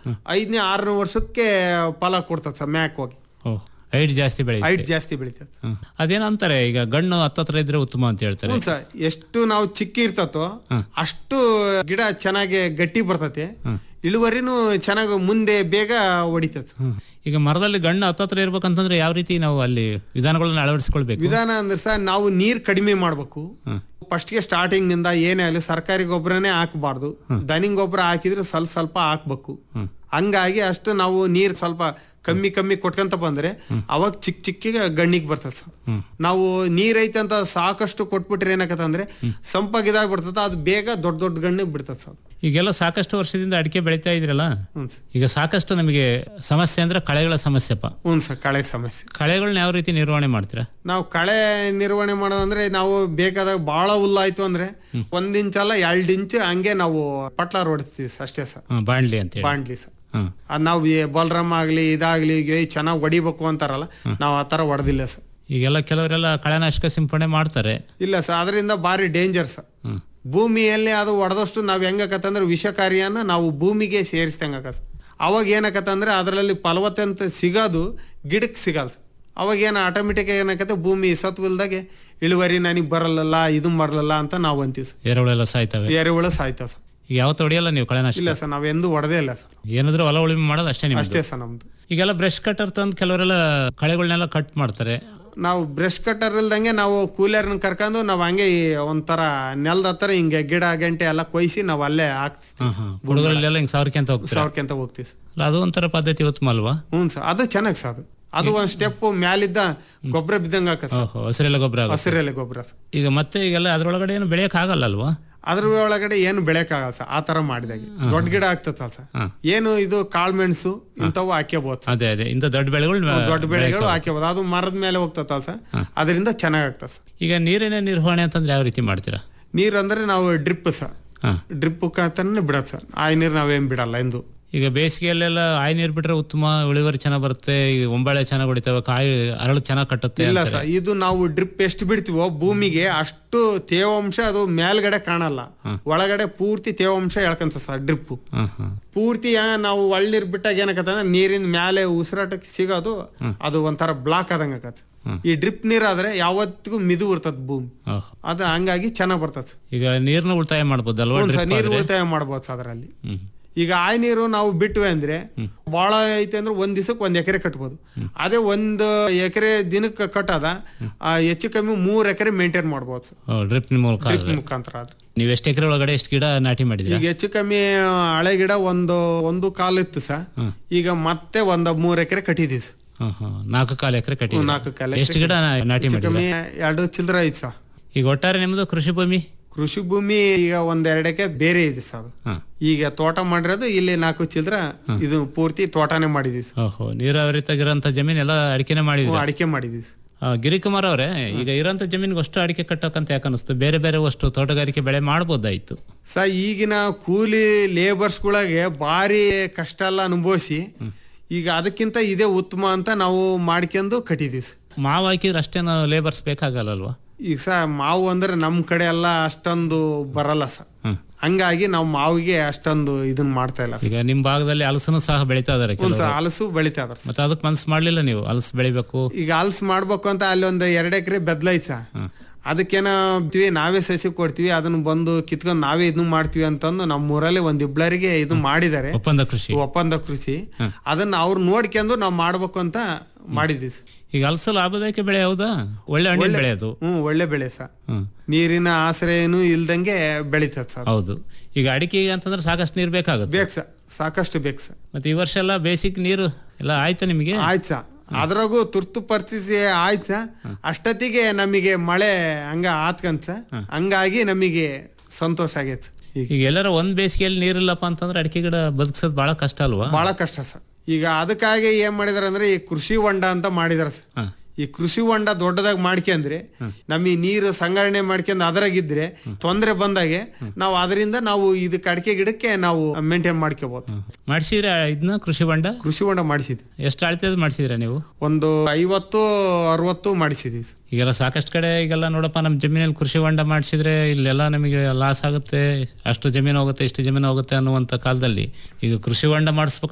ಐದನೇ ಆರನೇ ವರ್ಷಕ್ಕೆ ಫಲ ಕೊಡ್ತದೆ ಸರ್ ಮ್ಯಾಕ್ ಹೋಗಿ ಓ ಹೈಟ್ ಜಾಸ್ತಿ ಬೆಳೆ ಹೈಟ್ ಜಾಸ್ತಿ ಬೆಳಿತದೆ ಅದೇನೋ ಅಂತಾರೆ ಈಗ ಗಣ್ಣು ಹತ್ತತ್ರ ಇದ್ರೆ ಉತ್ತಮ ಅಂತ ಹೇಳ್ತಾರೆ ಹ್ಞೂ ಸರ್ ಎಷ್ಟು ನಾವು ಚಿಕ್ಕ ಇರ್ತತೋ ಅಷ್ಟು ಗಿಡ ಚೆನ್ನಾಗಿ ಗಟ್ಟಿ ಬರ್ತತೆ ಇಳುವರಿನೂ ಚೆನ್ನಾಗಿ ಮುಂದೆ ಬೇಗ ಹೊಡಿತದೆ ಹ್ಮ್. ಈಗ ಮರದಲ್ಲಿ ಗಣ್ಣು ಹತ್ತತ್ರ ಇರ್ಬೇಕಂತಂದ್ರೆ ಯಾವ ರೀತಿ ನಾವು ಅಲ್ಲಿ ವಿಧಾನಗಳನ್ನ ಅಳವಡಿಸ್ಕೊಳ್ಬೇಕು ವಿಧಾನ ಅಂದ್ರೆ ಸರ್ ನಾವು ನೀರ್ ಕಡಿಮೆ ಮಾಡ್ಬೇಕು ಫಸ್ಟ್ಗೆ ಸ್ಟಾರ್ಟಿಂಗ್ ನಿಂದ ಏನೇ ಆಗಲಿ ಸರ್ಕಾರಿ ಗೊಬ್ಬರನೇ ಹಾಕಬಾರ್ದು ದನಿಂಗ್ ಗೊಬ್ಬರ ಹಾಕಿದ್ರೆ ಸ್ವಲ್ಪ ಸ್ವಲ್ಪ ಹಾಕ್ಬೇಕು ಹಂಗಾಗಿ ಅಷ್ಟು ನಾವು ನೀರ್ ಸ್ವಲ್ಪ ಕಮ್ಮಿ ಕಮ್ಮಿ ಕೊಟ್ಕೊಂತ ಬಂದ್ರೆ ಅವಾಗ ಚಿಕ್ಕ ಚಿಕ್ಕಿಗೆ ಗಣ್ಣಿಗೆ ಬರ್ತದೆ ಸರ್ ನಾವು ನೀರ್ ಐತೆ ಅಂತ ಸಾಕಷ್ಟು ಕೊಟ್ಬಿಟ್ರೆ ಏನಾಗತ್ತೆ ಅಂದ್ರೆ ಸಂಪಾಗಿ ಇದಾಗ್ಬಿಡ್ತದ ಅದು ಬೇಗ ದೊಡ್ಡ ದೊಡ್ಡ ಗಣ್ಣಿಗೆ ಬಿಡ್ತದೆ ಸರ್ ಈಗೆಲ್ಲ ಸಾಕಷ್ಟು ವರ್ಷದಿಂದ ಅಡಿಕೆ ಬೆಳಿತಾ ಇದ್ರಲ್ಲ ಹ್ಞೂ ಸರ್ ಈಗ ಸಾಕಷ್ಟು ನಮಗೆ ಸಮಸ್ಯೆ ಅಂದ್ರೆ ಕಳೆಗಳ ಸಮಸ್ಯೆಪ್ಪ ಹ್ಞೂ ಸರ್ ಕಳೆ ಸಮಸ್ಯೆ ಕಳೆಗಳನ್ನ ಯಾವ ರೀತಿ ನಿರ್ವಹಣೆ ಮಾಡ್ತೀರಾ ನಾವು ಕಳೆ ನಿರ್ವಹಣೆ ಮಾಡೋದಂದ್ರೆ ನಾವು ಬೇಕಾದಾಗ ಬಹಳ ಹುಲ್ಲಾಯ್ತು ಅಂದ್ರೆ ಒಂದ್ ಇಂಚ್ ಅಲ್ಲ ಎರಡ್ ಇಂಚ್ ಹಂಗೆ ನಾವು ಪಟ್ಲ ಹೊಡಿಸ್ತೀವಿ ಸರ್, ಅಷ್ಟೇ ಸರ್ ಹ್ಮ್, ಬಾಣ್ಲಿ ಅಂತೇಳಿ ಬಾಂಡ್ಲಿ ಸರ್ ಹ್ಮ್ ಅದ್ ನಾವು ಈ ಬಲರಾಮ್ ಆಗ್ಲಿ ಇದಾಗ್ಲಿ ಚೆನ್ನಾಗಿ ಹೊಡಿಬೇಕು ಅಂತಾರಲ್ಲ ನಾವು ಆ ತರ ಹೊಡೆದಿಲ್ಲ ಸರ್ ಈಗೆಲ್ಲ ಕೆಲವರೆಲ್ಲ ಕಳೆನಾಶಕ ಸಿಂಪಡಣೆ ಮಾಡ್ತಾರೆ ಇಲ್ಲ ಸರ್ ಅದರಿಂದ ಭಾರಿ ಡೇಂಜರ್ ಸರ್ ಹ್ಮ್. ಭೂಮಿಯಲ್ಲಿ ಅದು ಹೊಡೆದಷ್ಟು ನಾವ್ ಹೆಂಗಕತ್ತಂದ್ರೆ ವಿಷಕಾರಿಯನ್ನ ನಾವು ಭೂಮಿಗೆ ಸೇರಿಸ್ದಂಗ ಸರ್ ಅವಾಗ ಏನಕತ್ತಂದ್ರೆ ಅದರಲ್ಲಿ ಫಲವತ್ತೆ ಅಂತ ಸಿಗೋದು ಗಿಡಕ್ಕೆ ಸಿಗಲ್ಲ ಸರ್ ಅವಾಗ ಏನು ಆಟೋಮೆಟಿಕ್ ಏನಾಕತ್ತೆ ಭೂಮಿ ಸತ್ವಿಲ್ದಾಗೆ ಇಳುವರಿ ನನಗೆ ಬರಲ್ಲ ಇದು ಬರಲ್ಲ ಅಂತ ನಾವು ಅಂತೀವಿ ಸರ್ ಎರೆಹುಳೆಲ್ಲ ಸಾಯ್ತವೆ ಎರೆಹುಳ ಸಾಯ್ತಾವ ಸರ್ ಈಗ ಯಾವತ್ತು ಹೊಡಿಯಲ್ಲ ನೀವು ಕಳೆನಾಶಕ ಇಲ್ಲ ಸರ್ ನಾವೆಂದೂ ಹೊಡೆದೇ ಇಲ್ಲ ಸರ್ ಏನಾದ್ರೂ ಹೊಲ ಉಳುಮೆ ಮಾಡೋದು ಅಷ್ಟೇ ನಿಮ್ದು ಅಷ್ಟೇ ಸರ್ ನಮ್ದು ಈಗೆಲ್ಲ ಬ್ರಷ್ ಕಟರ್ ತಂದು ಕೆಲವರೆಲ್ಲ ಕಳೆಗಳನ್ನೆಲ್ಲ ಕಟ್ ಮಾಡ್ತಾರೆ ನಾವು ಬ್ರಷ್ ಕಟ್ಟರ್ ಇಲ್ದಂಗೆ ನಾವು ಕೂಲರ್ನ ಕರ್ಕೊಂಡು ನಾವು ಹಂಗೆ ಈ ಒಂಥರ ನೆಲದ ಹತ್ರ ಹಿಂಗೆ ಗಿಡ ಗಂಟೆ ಎಲ್ಲ ಕೊಯ್ಸಿ ನಾವು ಅಲ್ಲೇ ಹಾಕ್ತೀವಿ ಹಾ ಹಾ ಹುಡುಗರಲ್ಲೆಲ್ಲ ಹಿಂಗೆ ಸಾವಿರಕ್ಕೆ ಅಂತ ಹೋಗ್ತಾರೆ ಸಾವಿರಕ್ಕಿಂತ ಹೋಗ್ತೀವಿ ಸರ್ ಅಲ್ಲ, ಅದು ಒಂಥರ ಪದ್ಧತಿ ಉತ್ತಮ ಅಲ್ವಾ ಹ್ಞೂ ಸರ್ ಅದು ಚೆನ್ನಾಗಿ ಸರ್ ಅದು ಅದು ಒಂದು ಸ್ಟೆಪ್ ಮ್ಯಾಲಿದ್ದ ಗೊಬ್ಬರ ಬಿದ್ದಂಗೆ ಹಾಕ ಸರ್ ಓಹೋ ಹಸಿರೆಲ್ಲ ಗೊಬ್ಬರ ಆಗುತ್ತೆ ಹಸಿರೆಲೆ ಗೊಬ್ಬರ ಸರ್ ಈಗ ಮತ್ತೆ ಈಗೆಲ್ಲ ಅದ್ರೊಳಗಡೆ ಏನು ಬೆಳೆಯಕ್ ಆಗಲ್ಲ ಅಲ್ವಾ ಅದ್ರ ಒಳಗಡೆ ಏನು ಬೆಳೆಯಕ್ಕಾಗಲ್ಲ ಸರ್ ಆ ತರ ಮಾಡಿದಾಗೆ ದೊಡ್ಡ ಗಿಡ ಆಗ್ತದಲ್ಲ ಸರ್ ಏನು ಇದು ಕಾಳ್ಮೆಣಸು ಇಂಥವು ಹಾಕ್ಯಬಹುದು ಅದೇ ಅದೇ ಇಂಥ ದೊಡ್ಡ ಬೆಳೆಗಳು ದೊಡ್ಡ ಬೆಳೆಗಳು ಹಾಕ್ಯಬಹುದು ಅದು ಮರದ ಮೇಲೆ ಹೋಗ್ತದಲ್ಲ ಸರ್ ಅದರಿಂದ ಚೆನ್ನಾಗ್ ಆಗ್ತದೆ ಸರ್ ಈಗ ನೀರಿನ ನಿರ್ವಹಣೆ ಅಂತಂದ್ರೆ ಯಾವ ರೀತಿ ಮಾಡ್ತೀರಾ ನೀರ್ ಅಂದ್ರೆ ನಾವು ಡ್ರಿಪ್ ಸರ್ ಹಾ ಡ್ರಿಪ್ ಮುಖಾಂತರನೇ ಬಿಡೋದು ಸರ್ ಆ ನೀರು ನಾವೇನ್ ಬಿಡಲ್ಲ ಎಂದು ಈಗ ಬೇಸಿಗೆಯಲ್ಲೆಲ್ಲ ಆಯಿ ನೀರು ಬಿಟ್ರೆ ಉತ್ತಮ ಇಳುವರಿ ಚೆನ್ನಾಗಿ ಬರುತ್ತೆ ಈಗ ಒಂಬಳೆ ಚೆನ್ನಾಗಿ ಹೊಡಿತವೆ ಕಾಯಿ ಅರಳು ಚೆನ್ನಾಗಿ ಕಟ್ಟುತ್ತೆ ಇಲ್ಲ ಅಂತಾರೆ. ಸರ್ ಇದು ನಾವು ಡ್ರಿಪ್ ಎಷ್ಟು ಬಿಡ್ತೀವೋ ಭೂಮಿಗೆ ಅಷ್ಟು ತೇವಾಂಶ ಅದು ಮೇಲ್ಗಡೆ ಕಾಣಲ್ಲ ಒಳಗಡೆ ಪೂರ್ತಿ ತೇವಾಂಶ ಎಳ್ಕಂತ ಸರ್ ಡ್ರಿಪ್ ಹಾ ಹಾ ಪೂರ್ತಿ ಆ ನಾವು ಒಳ್ನೀರ್ ಬಿಟ್ಟಾಗ ಏನಕತ್ತಂದ್ರೆ ನೀರಿನ ಮೇಲೆ ಉಸಿರಾಟಕ್ಕೆ ಸಿಗೋದು ಅದು ಒಂಥರ ಬ್ಲಾಕ್ ಆದಂಗ ಆಕತ್ತೆ ಈ ಡ್ರಿಪ್ ನೀರಾದ್ರೆ ಯಾವತ್ತಿಗೂ ಮಿದು ಇರ್ತದ ಭೂಮಿ ಓಹ್. ಅದು ಹಂಗಾಗಿ ಚೆನ್ನಾಗ್ ಬರ್ತದೆ ಈಗ ನೀರ್ನ ಉಳಿತಾಯ ಮಾಡ್ಬೋದಲ್ವಾ ಹ್ಞೂ drip ಸರ್ ನೀರು ಆದ್ರೆ? ಉಳಿತಾಯ ಮಾಡ್ಬೋದು ಸರ್ ಅದರಲ್ಲಿ ಹ್ಮ್ ಈಗ ಆಯ್ ನೀರು ನಾವು ಬಿಟ್ವಿ ಅಂದ್ರೆ ಬಹಳ ಐತೆ ಅಂದ್ರೆ ಒಂದ್ ದಿವಸಕ್ಕೆ ಒಂದ್ ಎಕರೆ ಕಟ್ಬೋದು ಅದೇ ಒಂದು ಎಕರೆ ದಿನಕ್ಕೆ ಕಟ್ಟದ ಆ, ಹೆಚ್ಚು ಕಮ್ಮಿ ಮೂರ್ ಎಕರೆ ಮೇಂಟೈನ್ ಮಾಡ್ಬೋದು ಸರ್ ಡ್ರಿಪ್ ಮೂಲಕ ಡ್ರಿಪ್ ಆದ್ರೆ. ಮುಖಾಂತರ ಆದ್ರೆ ನೀವು ಎಷ್ಟು ಎಕರೆ ಒಳಗಡೆ ಎಷ್ಟು ಗಿಡ ನಾಟಿ ಮಾಡಿದ್ರಿ ಈಗ ಹೆಚ್ಚು ಕಮ್ಮಿ ಹಳೆ ಗಿಡ ಒಂದು ಒಂದು ಕಾಲು ಇತ್ತು ಸರ್ ಈಗ ಮತ್ತೆ ಒಂದ್ ಮೂರ್ ಎಕರೆ ಕಟ್ಟಿದೀವಿ ಸರ್ ನಾಲ್ಕು ಕಾಲು ಎಕರೆ ಕಟ್ಟಿ ಹ್ಞೂ, ನಾಲ್ಕು ಕಾಲು ಎಷ್ಟು ಗಿಡ ನಾ- ನಾಟಿ ಹೆಚ್ಚು ಮಾಡಿದ್ರಿ ಕಮ್ಮಿ ಎರಡು ಚಿಲ್ಲರ ಐತಿ ಸರ್ ಈಗ ಒಟ್ಟಾರೆ ನಿಮ್ದು ಕೃಷಿ ಭೂಮಿ ಕೃಷಿ ಭೂಮಿ ಈಗ ಒಂದ್ ಎರಡಕ್ಕೆ ಬೇರೆ ಇದೆ ಸರ್ ಅದು. ಹಾ. ಈಗ ತೋಟ ಮಾಡಿರೋದು ಇಲ್ಲಿ ನಾಲ್ಕು ಚಿಲ್ಲರ ಇದು ಪೂರ್ತಿ ತೋಟನೇ ಮಾಡಿದೀವಿ ಸರ್ ಓಹೋ ನೀರಾವರಿ ತೆಗಿರೋಂಥ ಜಮೀನ್ ಎಲ್ಲ ಅಡಿಕೆನೆ ಮಾಡಿದ್ರಿ ಅಡಿಕೆ ಮಾಡಿದೀವಿ ಸರ್ ಆ, ಗಿರಿಕುಮಾರ್ ಅವರೇ ಈಗ ಇರೋಂಥ ಜಮೀನಿಗೆ ಅಷ್ಟು ಅಡಿಕೆ ಕಟ್ಟೋಕಂತ ಯಾಕೆ ಅನಿಸ್ತು ಬೇರೆ ಬೇರೆ ಅಷ್ಟು ತೋಟಗಾರಿಕೆ ಬೆಳೆ ಮಾಡ್ಬೋದಾಯ್ತು ಸ ಈಗಿನ ಕೂಲಿ ಲೇಬರ್ಸ್ಗಳಿಗೆ ಭಾರಿ ಕಷ್ಟ ಎಲ್ಲ ಅನುಭವಿಸಿ ಈಗ ಅದಕ್ಕಿಂತ ಇದೇ ಉತ್ತಮ ಅಂತ ನಾವು ಮಾಡ್ಕೊಂಡು ಕಟ್ಟಿದೀವಿ ಸರ್. ಮಾವು ಹಾಕಿದ್ರೆ ಅಷ್ಟೇನು ಲೇಬರ್ಸ್ ಬೇಕಾಗಲ್ಲಲ್ವಾ ಈಗ ಸ ಮಾವು ಅಂದ್ರೆ ನಮ್ ಕಡೆ ಎಲ್ಲ ಅಷ್ಟೊಂದು ಬರಲ್ಲ ಸರ್ ಹಂಗಾಗಿ ನಾವು ಮಾವಿಗೆ ಅಷ್ಟೊಂದು ಇದನ್ನ ಮಾಡ್ತಾ ಇಲ್ಲ ಸರ್ ಈಗ ನಿಮ್ ಭಾಗದಲ್ಲಿ ಹಲಸನು ಸಹ ಬೆಳೀತಾ ಇದಾರೆ ಒಂದ್ ಕೆಲವರು ಸ ಹಲಸು ಬೆಳಿತಾ ಇದಾರೆ ಸರ್. ಮತ್ತೆ ಅದಕ್ಕೆ ಮನ್ಸು ಮಾಡ್ಲಿಲ್ಲ ನೀವು ಹಲಸು ಬೆಳಿಬೇಕು ಈಗ ಹಲ್ಸ್ ಮಾಡ್ಬೇಕು ಅಂತ ಅಲ್ಲಿ ಒಂದು ಎರಡು ಎಕರೆ ಬೆದ್ಲೈತ್ ಸರ್ ಅದಕ್ಕೇನ ಅಂತೀವಿ, ನಾವೇ ಸಸಿ ಕೊಡ್ತೀವಿ ಅದನ್ನ ಬಂದು ಕಿತ್ಕೊಂಡು ನಾವೇ ಇದನ್ನ ಮಾಡ್ತೀವಿ ಅಂತಂದು ನಮ್ಮ ಊರಲ್ಲಿ ಒಂದ್ ಇಬ್ಳರಿಗೆ ಇದು ಮಾಡಿದ್ದಾರೆ ಒಪ್ಪಂದ ಕೃಷಿ ಒಪ್ಪಂದ ಕೃಷಿ ಅದನ್ನ ಅವ್ರು ನೋಡ್ಕೊಂಡು ನಾವು ಮಾಡ್ಬೇಕು ಅಂತ ಮಾಡಿದ್ವಿ ಸರ್. ಈಗ ಹಲಸು ಲಾಭದಾಯಕ ಬೆಳೆ ಹೌದಾ ಒಳ್ಳೆ ಹಣ್ಣಿನ ಬೆಳೆ ಅದು ಹ್ಮ್ ಒಳ್ಳೆ ಬೆಳೆ ಸರ್ ಹ್ಮ್ ನೀರಿನ ಆಶ್ರಯನು ಇಲ್ದಂಗೆ ಬೆಳಿತದ ಸರ್ ಹೌದು ಈಗ ಅಡಿಕೆಗೆ ಅಂತಂದ್ರೆ ಸಾಕಷ್ಟು ನೀರು ಬೇಕಾಗುತ್ತೆ ಬೇಕು ಸರ್ ಸಾಕಷ್ಟು ಬೇಕು ಸರ್ ಮತ್ತೆ ಈ ವರ್ಷ ಎಲ್ಲ ಬೇಸಿಕ್ ನೀರು ಎಲ್ಲ ಆಯ್ತಾ ನಿಮಗೆ ಆಯ್ತು ಸರ್ ಅದ್ರಾಗೂ ತುರ್ತು ಪರಿಸ್ಥಿತಿ ಆಯ್ತು ಸರ್ ಅಷ್ಟೊತ್ತಿಗೆ ನಮಗೆ ಮಳೆ ಹಂಗ ಆತ್ಕಂತ ಸರ್ ಹಂಗಾಗಿ ನಮಗೆ ಸಂತೋಷ ಆಗೈತೆ ಈಗ ಈಗ ಎಲ್ಲರ ಒಂದ್ ಬೇಸಿಗೆಯಲ್ಲಿ ನೀರಿಲ್ಲಪ್ಪ ಅಂತಂದ್ರೆ ಅಡಿಕೆ ಗಿಡ ಬದುಕ್ಸೋದು ಬಹಳ ಕಷ್ಟ ಅಲ್ವಾ ಬಹಳ ಕಷ್ಟ ಸರ್ ಈಗ ಅದಕ್ಕಾಗಿ ಏನ್ ಮಾಡಿದಾರೆ ಅಂದ್ರೆ ಈ ಕೃಷಿ ಹೊಂಡ ಅಂತ ಮಾಡಿದಾರೆ ಸರ್ ಹಾ. ಈ ಕೃಷಿ ಹೊಂಡ ದೊಡ್ಡದಾಗಿ ಮಾಡ್ಕೊಂಡ್ರೆ ನಮಗೆ ನೀರು ಸಂಗ್ರಹಣೆ ಮಾಡ್ಕೊಂಡು ಅದ್ರಾಗಿದ್ರೆ ತೊಂದರೆ ಬಂದಾಗೆ ನಾವು ಅದರಿಂದ ನಾವು ಇದಕ್ಕೆ ಅಡಿಕೆ ಗಿಡಕ್ಕೆ ನಾವು ಮೇಂಟೈನ್ ಮಾಡ್ಕೋಬಹುದು ಮಾಡಿಸಿದ್ರೆ ಇದನ್ನ ಕೃಷಿ ಹೊಂಡ ಕೃಷಿ ಹೊಂಡ ಮಾಡಿಸಿದ್ವಿ ಎಷ್ಟು ಅಳತೆದು ಮಾಡಿಸಿದ್ರೆ ನೀವು ಒಂದು ಐವತ್ತು ಅರವತ್ತು ಮಾಡಿಸಿದ್ವಿ ಸರ್. ಈಗೆಲ್ಲ ಸಾಕಷ್ಟು ಕಡೆ ಈಗೆಲ್ಲ ನೋಡಪ್ಪ ನಮ್ಮ ಜಮೀನಲ್ಲಿ ಕೃಷಿ ಹೊಂಡ ಮಾಡಿಸಿದ್ರೆ ಇಲ್ಲೆಲ್ಲ ನಮಗೆ ಲಾಸ್ ಆಗುತ್ತೆ ಅಷ್ಟು ಜಮೀನು ಹೋಗುತ್ತೆ ಇಷ್ಟು ಜಮೀನು ಹೋಗುತ್ತೆ ಅನ್ನುವಂಥ ಕಾಲದಲ್ಲಿ ಈಗ ಕೃಷಿ ಹೊಂಡ ಮಾಡಿಸ್ಬೇಕು